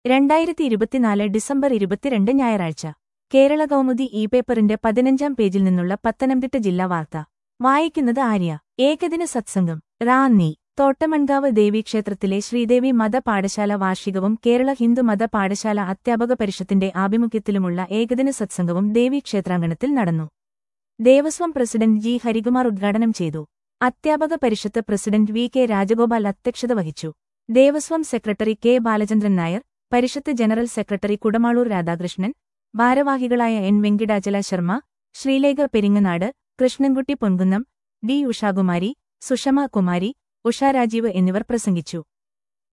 രണ്ടായിരത്തി ഇരുപത്തിനാല് ഡിസംബർ ഇരുപത്തിരണ്ട് ഞായറാഴ്ച കേരള കൗമുദി ഇ പേപ്പറിന്റെ പതിനഞ്ചാം പേജിൽ നിന്നുള്ള പത്തനംതിട്ട ജില്ലാ വാർത്ത വായിക്കുന്നത് ആര്യ ഏകദിന സത്സംഗം റാന്നി തോട്ടമൺകാവ് ദേവീക്ഷേത്രത്തിലെ ശ്രീദേവി മത പാഠശാല വാർഷികവും കേരള ഹിന്ദു മത പാഠശാല അധ്യാപക പരിഷത്തിന്റെ ആഭിമുഖ്യത്തിലുമുള്ള ഏകദിന സത്സംഗവും ദേവീക്ഷേത്രാങ്കണത്തിൽ നടന്നു ദേവസ്വം പ്രസിഡന്റ് ജി ഹരികുമാർ ഉദ്ഘാടനം ചെയ്തു Adhyapaka Parishath president V K Rajagopal അധ്യക്ഷത വഹിച്ചു Devaswom secretary K Balachandran Nair Parishath general secretary Kudamaloor Radhakrishnan ഭാരവാഹികളായ എൻ വെങ്കിടാചല ശർമ്മ ശ്രീലേഖ പെരിങ്ങനാട് കൃഷ്ണൻകുട്ടി പൊൻകുന്നം ഡി ഉഷാകുമാരി സുഷമ കുമാരി ഉഷ രാജീവ് എന്നിവർ പ്രസംഗിച്ചു